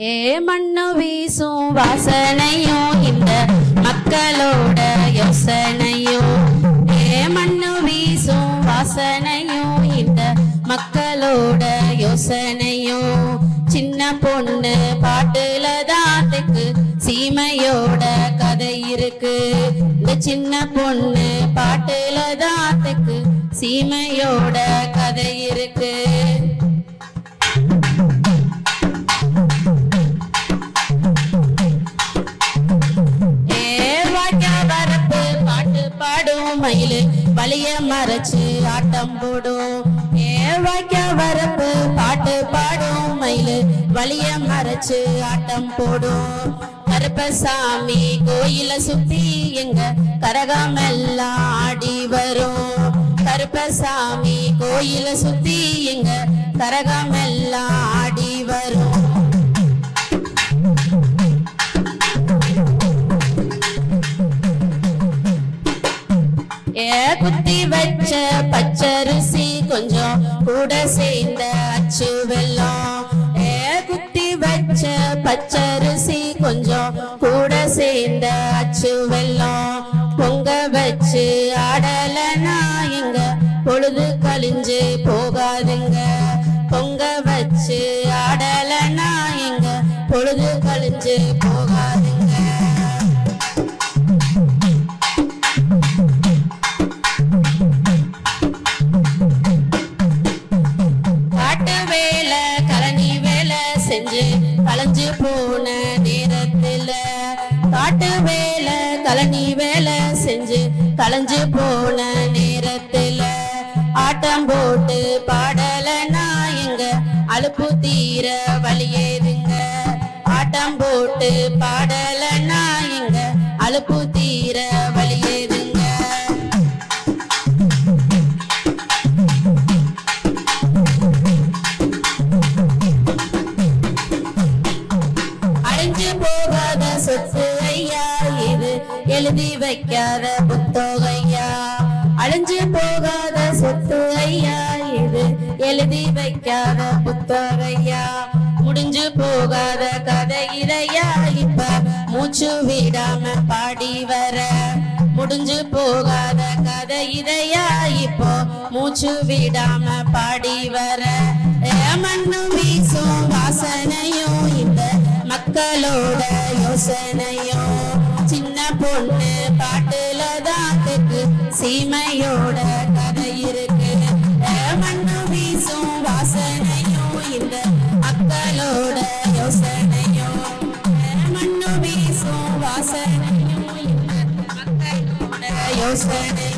ஏ மண்ணு வீசும் வாசனையும் இந்த மக்களோட யோசனையும் ஏ மண்ணு வீசும் வாசனையும் இந்த மக்களோட யோசனையும் சின்ன பொண்ணு பாட்டுல தான் தெக்கு சீமையோட கதை இருக்கு இந்த சின்ன பொண்ணு பாட்டுல தான் தெக்கு சீமையோட கதை இருக்கு ஏ வாய்க்கா வரப்பு பாட்டு பாடும் மயிலு வலிய மறைச்சு ஆட்டம் போடும் ஏ வாய்க்கா வரப்பு பாட்டு பாடும் மயிலு வலிய மறைச்சு ஆட்டம் போடும் கருப்பசாமி கோயில சுத்தி எங்க கரகம் எல்லாம் ஆடி வரும் கருப்பசாமி கோயில சுத்தி எங்க கரகம் எல்லாம் ஆடி வரும் ஏ குத்தி வச்ச பச்சரிசி கொஞ்சம் கூட சேர்ந்த அச்சு வெல்லம் ஏ குத்தி வச்ச பச்சரிசி கொஞ்சம் கூட சேர்ந்த அச்சு வெல்லம் பொங்க வச்சு ஆடலனா எங்க பொழுது கழிஞ்சு போகாதுங்க பொங்க வச்சு ஆடலனா எங்க பொழுது கழிஞ்சு போகாதுங்க காட்டு வேலை கலனி வேலை செஞ்சு களைஞ்சு போன நேரத்துல காட்டு வேலை கலனி வேலை செஞ்சு களைஞ்சு போன நேரத்துல ஆட்டம் போட்டு பாடலனா எங்க அலுப்பு தீர வழியேதுங்க ஆட்டம் போட்டு பாடலனா எங்க அலுப்பு தீர வழியேதுங்க அழிஞ்சு போகாத சொத்து ஐயா இது எழுதி வைக்காத புத்தகையா அழிஞ்சு போகாத சொத்து ஐயா இது எழுதி வைக்காத புத்தகையா முடிஞ்சு போகாத கதை இதையா இப்ப மூச்சு விடாம பாடி வர முடிஞ்சு போகாத கதை இதையா இப்போ மூச்சு விடாம பாடி வர ஏ மண்ணு வீசும் வாசனையும் இந்த மக்களோட யோசனையும் சின்ன பொண்ணு பாட்டுல தான் தெக்கு சீமையோட கதை இருக்கு ஏ மண்ணு வீசும் வாசனையும் இந்த மக்களோட யோசனையும் ஏ மண்ணு வீசும் வாசனையும் இந்த மக்களோட யோசனை